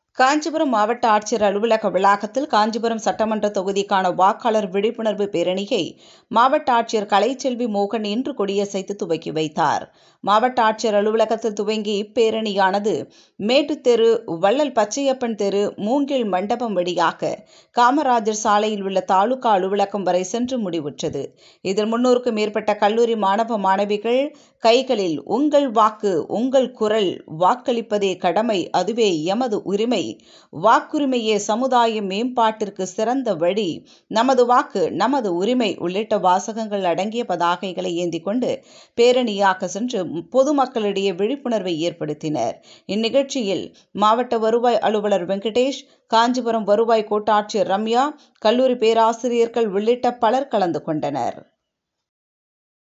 காஞ்சிபுரம் மாவட்ட ஆட்சியர் அலுவலக வளாகத்தில் காஞ்சிபுரம் சட்டமன்ற தொகுதிக்கான வாக்காளர் விழிப்புணர்வு பேரணியை மாவட்ட ஆட்சியர் கலைச்செல்வி மோகன் இன்று கொடியசைத்து துவக்கி வைத்தார் மாவட்ட ஆட்சியர் அலுவலகத்தில் துவங்கிய இப்பேரணியானது மேட்டுத்தெரு வள்ளல் பச்சையப்பன் தெரு மூங்கில் மண்டபம் வழியாக காமராஜர் சாலையில் உள்ள தாலுகா அலுவலகம் வரை சென்று முடிவுற்றது இதில் முன்னூறுக்கும் மேற்பட்ட கல்லூரி மாணவ மாணவிகள் கைகளில் உங்கள் வாக்கு உங்கள் குரல் வாக்களிப்பதே கடமை அதுவே எமது உரிமை வாக்குரிமையே சமுதாய மேம்பாட்டிற்கு சிறந்த வழி நமது வாக்கு நமது உரிமை உள்ளிட்ட வாசகங்கள் அடங்கிய பதாகைகளை ஏந்தி கொண்டு பேரணியாக சென்று பொதுமக்களிடையே விழிப்புணர்வை ஏற்படுத்தினர் இந்நிகழ்ச்சியில் மாவட்ட வருவாய் அலுவலர் வெங்கடேஷ் காஞ்சிபுரம் வருவாய் கோட்டாட்சியர் ரம்யா கல்லூரி பேராசிரியர்கள் உள்ளிட்ட பலர் கலந்து கொண்டனர்